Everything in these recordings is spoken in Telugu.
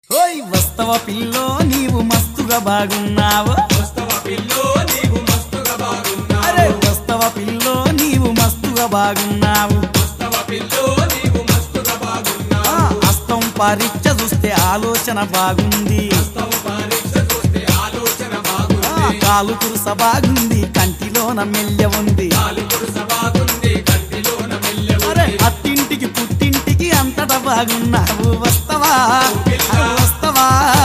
ఓయ్ వస్తవ పిల్లో నీవు మస్తుగా బాగున్నావు వస్తవ పిల్లో నీవు మస్తుగా బాగున్నావు అరే వస్తవ పిల్లో నీవు మస్తుగా బాగున్నావు వస్తవ పిల్లో నీవు మస్తుగా ఆ, బాగున్నావు హస్తం పరీక్ష చూస్తే ఆలోచన బాగుంది వస్తవ పరీక్ష చూస్తే ఆలోచన ఆ, బాగుంది కాలు కురుస బాగుంది కంటిలోన మెల్లె ఉంది కాలు కురుస బాగుంది కంటిలోన అరే మెల్లె అత్తింటికి పుట్టింటికి అంతటా బాగున్నావు వస్తవా అరే వస్తవా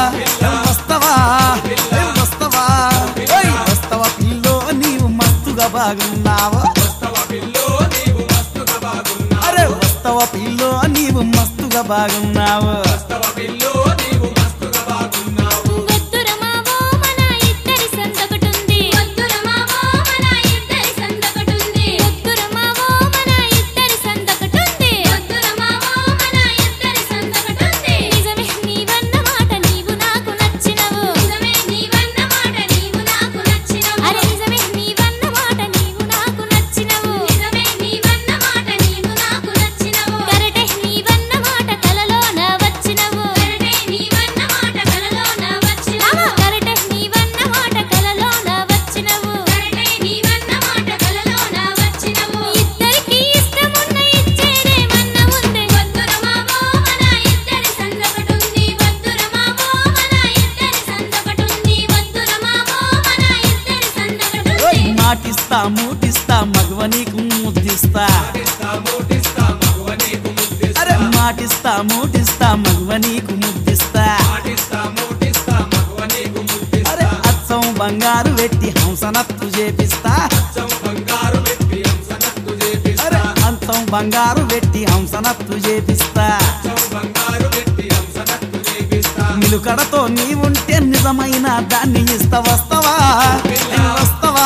వస్తవా ఏ వస్తవా ఓయ్ వస్తవా పిల్లో నీవు మస్తుగా బాగున్నావు వస్తవ పిల్లో నీవు మస్తుగా బాగున్నావు అరే వస్తవా పిల్లో నీవు మస్తుగా బాగున్నావు వస్తవ పిల్లో నీవు మస్తుగా బాగున్నావు వద్దురమావో మన ఇద్దరి సందొకటుంది వద్దురమావో మన ఇద్దరి సందొకటుంది వద్దురమావో మన ఇద్దరి సందొకటుంది వద్దురమావో మన ఇద్దరి సందొకటుంది నిజమే నీవన్న మాట నీవు నాకు నచ్చినవు నిజమే నీవన్న మాట నీవు నాకు నచ్చినవు అరే నిజమే నీవన్న మాట నీవు నాకు నచ్చినవు నిజమే నీవన్న మాట నీవు నాకు నచ్చినవు కరటే నీవన్న మాట కలలోన వచ్చినవు కరటే నీవన్న మాట కలలోన వచ్చినవు కరటే నీవన్న మాట కలలోన వచ్చినవు కరటే నీవన్న మాట కలలోన వచ్చినవు ఇద్దరికి ఇష్టమున్న ఇచ్చేదేమన్న ఉంది వద్దురమావో మన ఇద్దరి సందొకటుంది వద్దురమావో మన ఇద్దరి సందొకటుంది వద్దురమావో మన ఇద్దరి ఓయ్ సందొకటుంది మాటిస్తా మూటిస్తా మగవ నీకు ముద్దిస్తా ఇస్తా మూటిస్తా మగువ నీకు ముద్దిస్తా అరే మాటిస్తా మూటిస్తా మగవ నీకు ముద్దిస్తా మాటిస్తా మూటిస్తా మగువ నీకు ముద్దిస్తా అరే అచ్చం బంగారు పెట్టి హంసనత్తు చేపిస్తా అచ్చం బంగారు పెట్టి హంసనత్తు చేపిస్తా అరే అంతం బంగారు పెట్టి హంసనత్తు చేపిస్తా అచ్చం బంగారు పెట్టి హంసనత్తు చేపిస్తా నిలుకడతో నీవుంటే నిజమైన దాన్ని ఇస్తా వస్తవా ఐ వస్తవా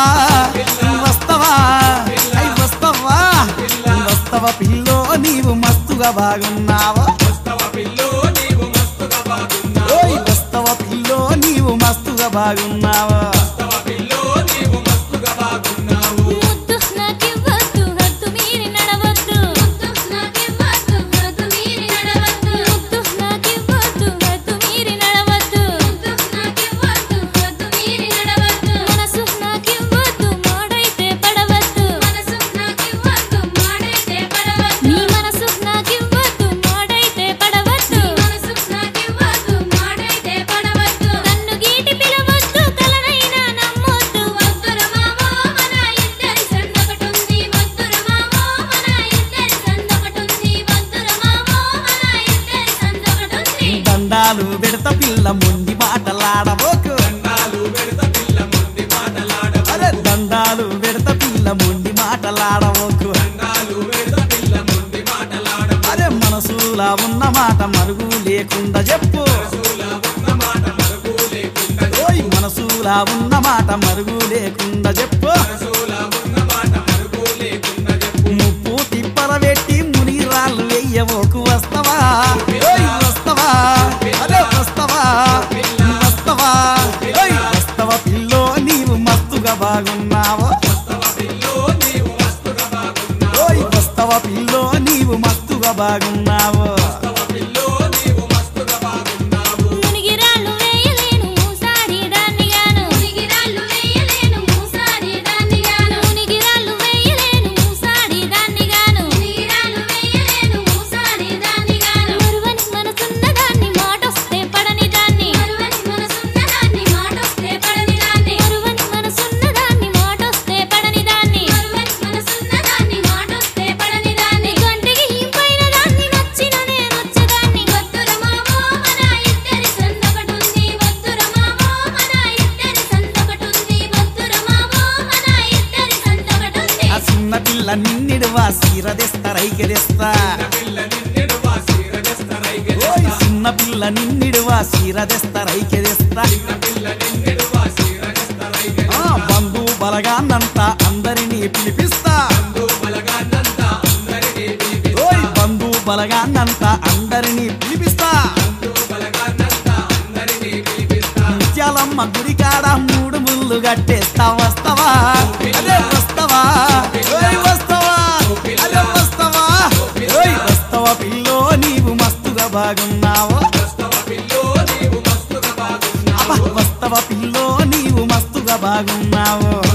వస్తవా ఐ వస్తవా వస్తవా పిల్లో నీవు మస్తుగా బాగున్నావా వస్తవ పిల్లో నీవు మస్తుగా బాగున్నావు ఓయ్ వస్తవా పిల్లో నీవు మస్తుగా బాగున్నావా వస్తవ పిల్లో నీవు మస్తుగా బాగున్నావు ముద్దు నాకివ్వద్దు హద్దు మీరి నడవద్దు ముద్దు నాకివ్వద్దు హద్దు మీరి నడవద్దు ముద్దు నాకివ్వద్దు హద్దు మీరి నడవద్దు ముద్దు నాకివ్వద్దు హద్దు మీరి నడవద్దు మనసు నాకివ్వద్దు మాడైతే పడవద్దు మనసు నాకివ్వద్దు మాడైతే పడవద్దు నీ మనసు నాకివ్వద్దు మాడైతే పడవద్దు మనసు నాకివ్వద్దు మాడైతే పడవద్దు కన్ను గీటి పిలవద్దు కలనైనా నమ్మొద్దు వద్దురమావో మన ఇద్దరి సందొకటుంది వద్దురమావో మన ఇద్దరి సందొకటుంది వద్దురమావో మన ఇద్దరి సందొకటుంది దండాలు పెడత పిల్ల మొండి మాటలాడబోకు దండాలు పెడత పిల్ల ముందు మాటలాడవు అరే దండాలు పెడత పిల్ల మొండి మాటలాడబోకు దండాలు పెడత పిల్ల ముందు మాటలాడవు అరే మనసులా ఉన్న మాట మరుగు లేకుండా చెప్పు మనసులా ఉన్న మాట మరుగు లేకుండా ఓయ్ మనసులా ఉన్న మాట మరుగు లేకుండా చెప్పు మనసులా ఉన్న మాట మరుగు లేకుండా చెప్పు ముప్పు తిప్పల పెట్టి మునిరాళ్ళు వెయ్యబోకు వస్తవా ఓయ్ వస్తవా అరే వస్తవా వస్తవా ఓయ్ వస్తవా పిల్లో నీవు మస్తుగా బాగున్నావా వస్తవ పిల్లో నీవు మస్తుగా బాగున్నావు ఓయ్ వస్తవా పిల్లో నీవు మస్తుగా బాగున్నావు వస్తవ పిల్లో నీవు మస్తుగా బాగున్నావు మునిగిరాళ్ళు వేయలేను మూసారి దాన్నిగాను మునిగిరాళ్ళు వేయలేను మూసారి దాన్నిగాను మునిగిరాళ్ళు వేయలేను మూసారి దాన్నిగాను మునిగిరాళ్ళు వేయలేను మూసారి దాన్నిగాను మరువని మనసున్న దాన్ని మాటొస్తే పడని దాన్ని మరువని మనసున్న దాన్ని మాటొస్తే పడని దాన్ని మరువని మనసున్న దాన్ని మాటొస్తే పడని దాన్ని మరువని మనసున్న దాన్ని మాటొస్తే పడని దాన్ని కంటికి ఇంపైన దాన్ని నచ్చిన నేను వచ్చేదాన్ని వద్దురమావో మన ఇద్దరి సందొకటుంది వద్దురమావో మన ఇద్దరి సందొకటుంది వద్దురమావో మన ఇద్దరి సందొకటుంది ఆ చిన్న పిల్ల నిన్నిడువా సీరదెస్తా రైకెదెస్తా పిల్ల నిన్నెడు వాసిరగస్త రైగె ఓయ్ చిన్న పిల్ల నిన్నిడువా సీరదెస్తా రైకెదెస్తా పిల్ల నిన్నెడు వాసిరగస్త రైగె ఆ బంధు బలగాన్నంతా అందరినీ పిలిపిస్తా బంధు బలగాన్నంతా అందరినీ పిలిపి ఓయ్ బంధు బలగాన్నంతా అందరినీ పిలిపిస్తా బంధు బలగాన్నంతా అందరినీ పిలిపిస్తా ముత్యాలమ్మ గుడి కాడ మూడు ముళ్ళు కట్టేస్తా వస్తవా అదే వస్తవా ఓయ్ వస్తవా అదే వస్తవా ఓయ్ వస్తవా పిల్లో నీవు మస్తుగా బాగున్నావా వస్తవ పిల్లో అబ్బా, వస్తవా పిల్లో నీవు మస్తుగా బాగున్నావు